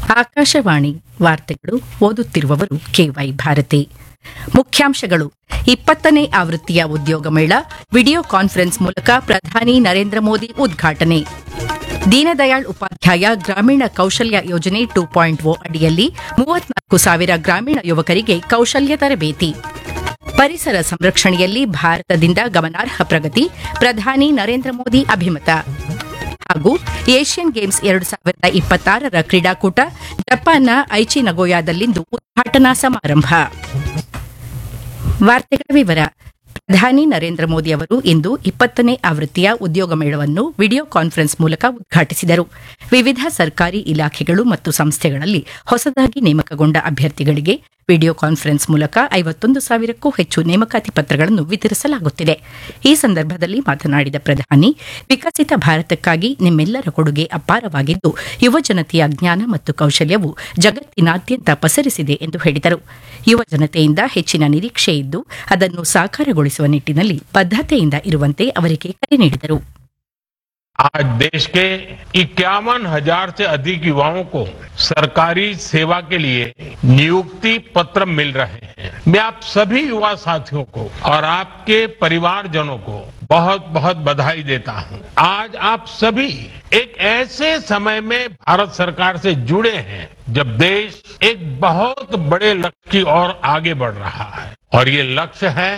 ಆಕಾಶವಾಣಿ ವಾರ್ತೆಗಳು ಓದುತ್ತಿರುವವರು ಕೆವೈ ಭಾರತಿ ಮುಖ್ಯಾಂಶಗಳು ಇಪ್ಪತ್ತನೇ ಆವೃತ್ತಿಯ ಉದ್ಯೋಗ ಮೇಳ ವಿಡಿಯೋ ಕಾನ್ಫರೆನ್ಸ್ ಮೂಲಕ ಪ್ರಧಾನಿ ನರೇಂದ್ರ ಮೋದಿ ಉದ್ಘಾಟನೆ ದೀನದಯಾಳ್ ಉಪಾಧ್ಯಾಯ ಗ್ರಾಮೀಣ ಕೌಶಲ್ಯ ಯೋಜನೆ ಟೂ ಪಾಯಿಂಟ್ ಓ ಅಡಿಯಲ್ಲಿ ಮೂವತ್ನಾಲ್ಕು ಸಾವಿರ ಗ್ರಾಮೀಣ ಯುವಕರಿಗೆ ಕೌಶಲ್ಯ ತರಬೇತಿ ಪರಿಸರ ಸಂರಕ್ಷಣೆಯಲ್ಲಿ ಭಾರತದಿಂದ ಗಮನಾರ್ಹ ಪ್ರಗತಿ ಪ್ರಧಾನಿ ನರೇಂದ್ರ ಮೋದಿ ಅಭಿಮತ ಹಾಗೂ ಏಷ್ಯನ್ ಗೇಮ್ಸ್ ಎರಡು ಸಾವಿರದ ಇಪ್ಪತ್ತಾರರ ಕ್ರೀಡಾಕೂಟ ಜಪಾನ್ನ ಐಚಿ ನಗೋಯಾದಲ್ಲಿಂದು ಉದ್ಘಾಟನಾ ಸಮಾರಂಭ ವಾರ್ತೆಗಳ ವಿವರ ಪ್ರಧಾನಿ ನರೇಂದ್ರ ಮೋದಿ ಅವರು ಇಂದು ಇಪ್ಪತ್ತನೇ ಆವೃತ್ತಿಯ ಉದ್ಯೋಗ ಮೇಳವನ್ನು ವಿಡಿಯೋ ಕಾನ್ಫರೆನ್ಸ್ ಮೂಲಕ ಉದ್ಘಾಟಿಸಿದರು ವಿವಿಧ ಸರ್ಕಾರಿ ಇಲಾಖೆಗಳು ಮತ್ತು ಸಂಸ್ಥೆಗಳಲ್ಲಿ ಹೊಸದಾಗಿ ನೇಮಕಗೊಂಡ ಅಭ್ಯರ್ಥಿಗಳಿಗೆ ವಿಡಿಯೋ ಕಾನ್ಫರೆನ್ಸ್ ಮೂಲಕ ಐವತ್ತೊಂದು ಸಾವಿರಕ್ಕೂ ಹೆಚ್ಚು ನೇಮಕಾತಿ ಪತ್ರಗಳನ್ನು ವಿತರಿಸಲಾಗುತ್ತಿದೆ ಈ ಸಂದರ್ಭದಲ್ಲಿ ಮಾತನಾಡಿದ ಪ್ರಧಾನಿ ವಿಕಸಿತ ಭಾರತಕ್ಕಾಗಿ ನಿಮ್ಮೆಲ್ಲರ ಕೊಡುಗೆ ಅಪಾರವಾಗಿದ್ದು ಯುವ ಜನತೆಯ ಜ್ಞಾನ ಮತ್ತು ಕೌಶಲ್ಯವು ಜಗತ್ತಿನಾದ್ಯಂತ ಪಸರಿಸಿದೆ ಎಂದು ಹೇಳಿದರು ಯುವ ಜನತೆಯಿಂದ ಹೆಚ್ಚಿನ ನಿರೀಕ್ಷೆ ಇದ್ದು ಅದನ್ನು ಸಾಕಾರಗೊಳಿಸುವ ನಿಟ್ಟಿನಲ್ಲಿ ಬದ್ಧತೆಯಿಂದ ಇರುವಂತೆ ಅವರಿಗೆ ಕರೆ ನೀಡಿದರು आज देश के इक्यावन हजार से अधिक युवाओं को सरकारी सेवा के लिए नियुक्ति पत्र मिल रहे हैं मैं आप सभी युवा साथियों को और आपके परिवारजनों को बहुत बहुत बधाई देता हूं आज आप सभी एक ऐसे समय में भारत सरकार से जुड़े हैं जब देश एक बहुत बड़े लक्ष्य की ओर आगे बढ़ रहा है और ये लक्ष्य है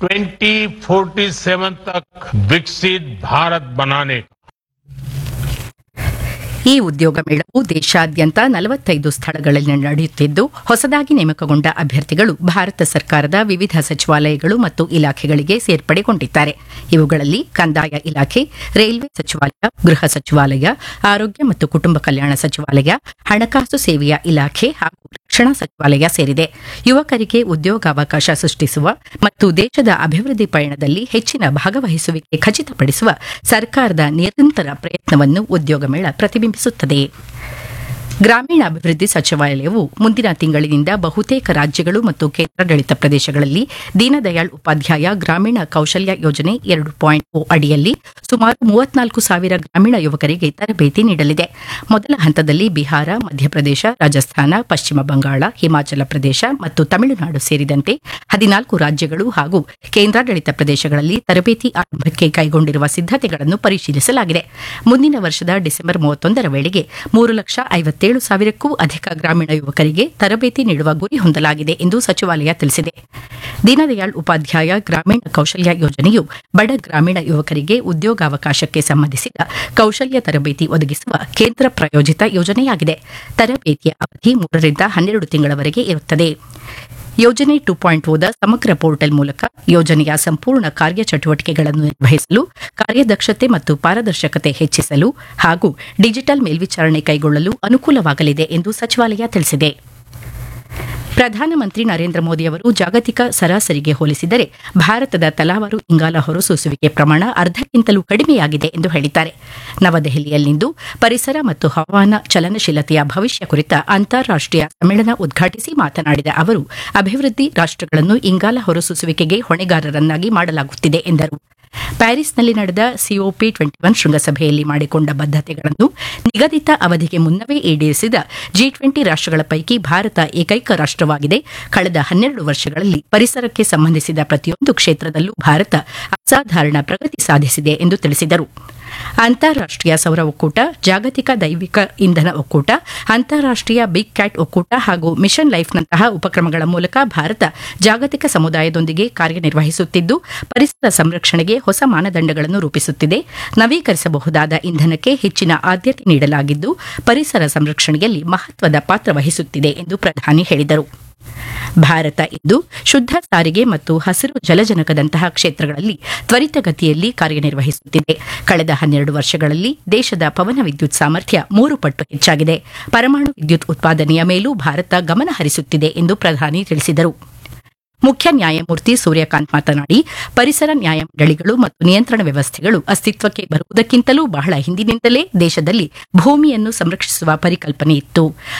2047 तक विकसित भारत बनाने का ಈ ಉದ್ಯೋಗ ಮೇಳವು ದೇಶಾದ್ಯಂತ ನಲವತ್ತೈದು ಸ್ಥಳಗಳಲ್ಲಿ ನಡೆಯುತ್ತಿದ್ದು ಹೊಸದಾಗಿ ನೇಮಕಗೊಂಡ ಅಭ್ಯರ್ಥಿಗಳು ಭಾರತ ಸರ್ಕಾರದ ವಿವಿಧ ಸಚಿವಾಲಯಗಳು ಮತ್ತು ಇಲಾಖೆಗಳಿಗೆ ಸೇರ್ಪಡೆಗೊಂಡಿದ್ದಾರೆ ಇವುಗಳಲ್ಲಿ ಕಂದಾಯ ಇಲಾಖೆ ರೈಲ್ವೆ ಸಚಿವಾಲಯ ಗೃಹ ಸಚಿವಾಲಯ ಆರೋಗ್ಯ ಮತ್ತು ಕುಟುಂಬ ಕಲ್ಯಾಣ ಸಚಿವಾಲಯ ಹಣಕಾಸು ಸೇವೆಯ ಇಲಾಖೆ ಹಾಗೂ ರಕ್ಷಣಾ ಸಚಿವಾಲಯ ಸೇರಿದೆ ಯುವಕರಿಗೆ ಉದ್ಯೋಗಾವಕಾಶ ಸೃಷ್ಟಿಸುವ ಮತ್ತು ದೇಶದ ಅಭಿವೃದ್ಧಿ ಪಯಣದಲ್ಲಿ ಹೆಚ್ಚಿನ ಭಾಗವಹಿಸುವಿಕೆ ಖಚಿತಪಡಿಸುವ ಸರ್ಕಾರದ ನಿರಂತರ ಪ್ರಯತ್ನವನ್ನು ಉದ್ಯೋಗ ಮೇಳ ಪ್ರತಿಬಿಂಬಿಸುತ್ತದೆ ಗ್ರಾಮೀಣಾಭಿವೃದ್ಧಿ ಸಚಿವಾಲಯವು ಮುಂದಿನ ತಿಂಗಳಿನಿಂದ ಬಹುತೇಕ ರಾಜ್ಯಗಳು ಮತ್ತು ಕೇಂದ್ರಾಡಳಿತ ಪ್ರದೇಶಗಳಲ್ಲಿ ದೀನದಯಾಳ್ ಉಪಾಧ್ಯಾಯ ಗ್ರಾಮೀಣ ಕೌಶಲ್ಯ ಯೋಜನೆ ಎರಡು ಪಾಯಿಂಟ್ ಓ ಅಡಿಯಲ್ಲಿ ಸುಮಾರು ಮೂವತ್ನಾಲ್ಕು ಸಾವಿರ ಗ್ರಾಮೀಣ ಯುವಕರಿಗೆ ತರಬೇತಿ ನೀಡಲಿದೆ ಮೊದಲ ಹಂತದಲ್ಲಿ ಬಿಹಾರ ಮಧ್ಯಪ್ರದೇಶ ರಾಜಸ್ಥಾನ ಪಶ್ಚಿಮ ಬಂಗಾಳ ಹಿಮಾಚಲ ಪ್ರದೇಶ ಮತ್ತು ತಮಿಳುನಾಡು ಸೇರಿದಂತೆ ಹದಿನಾಲ್ಕು ರಾಜ್ಯಗಳು ಹಾಗೂ ಕೇಂದ್ರಾಡಳಿತ ಪ್ರದೇಶಗಳಲ್ಲಿ ತರಬೇತಿ ಆರಂಭಕ್ಕೆ ಕೈಗೊಂಡಿರುವ ಸಿದ್ದತೆಗಳನ್ನು ಪರಿಶೀಲಿಸಲಾಗಿದೆ ಮುಂದಿನ ವರ್ಷದ ಡಿಸೆಂಬರ್ ಮೂವತ್ತೊಂದರ ವೇಳೆಗೆ ಮೂರು ಲಕ್ಷ ಐವತ್ತೇಳು ಸಾವಿರಕ್ಕೂ ಅಧಿಕ ಗ್ರಾಮೀಣ ಯುವಕರಿಗೆ ತರಬೇತಿ ನೀಡುವ ಗುರಿ ಹೊಂದಲಾಗಿದೆ ಎಂದು ಸಚಿವಾಲಯ ತಿಳಿಸಿದೆ ದೀನದಯಾಳ್ ಉಪಾಧ್ಯಾಯ ಗ್ರಾಮೀಣ ಕೌಶಲ್ಯ ಯೋಜನೆಯು ಬಡ ಗ್ರಾಮೀಣ ಯುವಕರಿಗೆ ಉದ್ಯೋಗಾವಕಾಶಕ್ಕೆ ಸಂಬಂಧಿಸಿದ ಕೌಶಲ್ಯ ತರಬೇತಿ ಒದಗಿಸುವ ಕೇಂದ್ರ ಪ್ರಾಯೋಜಿತ ಯೋಜನೆಯಾಗಿದೆ ತರಬೇತಿಯ ಅವಧಿ ಮೂರರಿಂದ ಹನ್ನೆರಡು ತಿಂಗಳವರೆಗೆ ಇರುತ್ತದೆ ಯೋಜನೆ ಟು ಪಾಯಿಂಟ್ ಓದ ಸಮಗ್ರ ಪೋರ್ಟಲ್ ಮೂಲಕ ಯೋಜನೆಯ ಸಂಪೂರ್ಣ ಕಾರ್ಯಚಟುವಟಿಕೆಗಳನ್ನು ನಿರ್ವಹಿಸಲು ಕಾರ್ಯದಕ್ಷತೆ ಮತ್ತು ಪಾರದರ್ಶಕತೆ ಹೆಚ್ಚಿಸಲು ಹಾಗೂ ಡಿಜಿಟಲ್ ಮೇಲ್ವಿಚಾರಣೆ ಕೈಗೊಳ್ಳಲು ಅನುಕೂಲವಾಗಲಿದೆ ಎಂದು ಸಚಿವಾಲಯ ತಿಳಿಸಿದೆ ಪ್ರಧಾನಮಂತ್ರಿ ನರೇಂದ್ರ ಮೋದಿ ಅವರು ಜಾಗತಿಕ ಸರಾಸರಿಗೆ ಹೋಲಿಸಿದರೆ ಭಾರತದ ತಲಾವಾರು ಇಂಗಾಲ ಹೊರಸೂಸುವಿಕೆ ಪ್ರಮಾಣ ಅರ್ಧಕ್ಕಿಂತಲೂ ಕಡಿಮೆಯಾಗಿದೆ ಎಂದು ಹೇಳಿದ್ದಾರೆ ನವದೆಹಲಿಯಲ್ಲಿಂದು ಪರಿಸರ ಮತ್ತು ಹವಾಮಾನ ಚಲನಶೀಲತೆಯ ಭವಿಷ್ಯ ಕುರಿತ ಅಂತಾರಾಷ್ಟೀಯ ಸಮ್ಮೇಳನ ಉದ್ಘಾಟಿಸಿ ಮಾತನಾಡಿದ ಅವರು ಅಭಿವೃದ್ಧಿ ರಾಷ್ಟಗಳನ್ನು ಇಂಗಾಲ ಹೊರಸೂಸುವಿಕೆಗೆ ಹೊಣೆಗಾರರನ್ನಾಗಿ ಮಾಡಲಾಗುತ್ತಿದೆ ಎಂದರು ಪ್ಯಾರಿಸ್ನಲ್ಲಿ ನಡೆದ ಸಿಒಪಿ ಟ್ವೆಂಟಿ ಒನ್ ಶೃಂಗಸಭೆಯಲ್ಲಿ ಮಾಡಿಕೊಂಡ ಬದ್ಧತೆಗಳನ್ನು ನಿಗದಿತ ಅವಧಿಗೆ ಮುನ್ನವೇ ಈಡೇರಿಸಿದ ಜಿ ಟ್ವೆಂಟಿ ರಾಷ್ಟಗಳ ಪೈಕಿ ಭಾರತ ಏಕೈಕ ರಾಷ್ಟವಾಗಿದೆ ಕಳೆದ ಹನ್ನೆರಡು ವರ್ಷಗಳಲ್ಲಿ ಪರಿಸರಕ್ಕೆ ಸಂಬಂಧಿಸಿದ ಪ್ರತಿಯೊಂದು ಕ್ಷೇತ್ರದಲ್ಲೂ ಭಾರತ ಅಸಾಧಾರಣ ಪ್ರಗತಿ ಸಾಧಿಸಿದೆ ಎಂದು ತಿಳಿಸಿದರು ಅಂತಾರಾಷ್ಟೀಯ ಸೌರ ಒಕ್ಕೂಟ ಜಾಗತಿಕ ದೈವಿಕ ಇಂಧನ ಒಕ್ಕೂಟ ಅಂತಾರಾಷ್ಟೀಯ ಬಿಗ್ ಕ್ಯಾಟ್ ಒಕ್ಕೂಟ ಹಾಗೂ ಮಿಷನ್ ಲೈಫ್ನಂತಹ ಉಪಕ್ರಮಗಳ ಮೂಲಕ ಭಾರತ ಜಾಗತಿಕ ಸಮುದಾಯದೊಂದಿಗೆ ಕಾರ್ಯನಿರ್ವಹಿಸುತ್ತಿದ್ದು ಪರಿಸರ ಸಂರಕ್ಷಣೆಗೆ ಹೊಸ ಮಾನದಂಡಗಳನ್ನು ರೂಪಿಸುತ್ತಿದೆ ನವೀಕರಿಸಬಹುದಾದ ಇಂಧನಕ್ಕೆ ಹೆಚ್ಚಿನ ಆದ್ಯತೆ ನೀಡಲಾಗಿದ್ದು ಪರಿಸರ ಸಂರಕ್ಷಣೆಯಲ್ಲಿ ಮಹತ್ವದ ಪಾತ್ರ ವಹಿಸುತ್ತಿದೆ ಎಂದು ಪ್ರಧಾನಿ ಹೇಳಿದರು ಭಾರತ ಇಂದು ಶುದ್ಧ ಸಾರಿಗೆ ಮತ್ತು ಹಸಿರು ಜಲಜನಕದಂತಹ ಕ್ಷೇತ್ರಗಳಲ್ಲಿ ತ್ವರಿತಗತಿಯಲ್ಲಿ ಕಾರ್ಯನಿರ್ವಹಿಸುತ್ತಿದೆ ಕಳೆದ ಹನ್ನೆರಡು ವರ್ಷಗಳಲ್ಲಿ ದೇಶದ ಪವನ ವಿದ್ಯುತ್ ಸಾಮರ್ಥ್ಯ ಮೂರು ಪಟ್ಟು ಹೆಚ್ಚಾಗಿದೆ ಪರಮಾಣು ವಿದ್ಯುತ್ ಉತ್ಪಾದನೆಯ ಮೇಲೂ ಭಾರತ ಗಮನ ಹರಿಸುತ್ತಿದೆ ಎಂದು ಪ್ರಧಾನಿ ತಿಳಿಸಿದರು ಮುಖ್ಯ ನ್ಯಾಯಮೂರ್ತಿ ಸೂರ್ಯಕಾಂತ್ ಮಾತನಾಡಿ ಪರಿಸರ ನ್ಯಾಯಮಂಡಳಿಗಳು ಮತ್ತು ನಿಯಂತ್ರಣ ವ್ಯವಸ್ಥೆಗಳು ಅಸ್ತಿತ್ವಕ್ಕೆ ಬರುವುದಕ್ಕಿಂತಲೂ ಬಹಳ ಹಿಂದಿನಿಂದಲೇ ದೇಶದಲ್ಲಿ ಭೂಮಿಯನ್ನು ಸಂರಕ್ಷಿಸುವ ಪರಿಕಲ್ಪನೆ ಇತ್ತು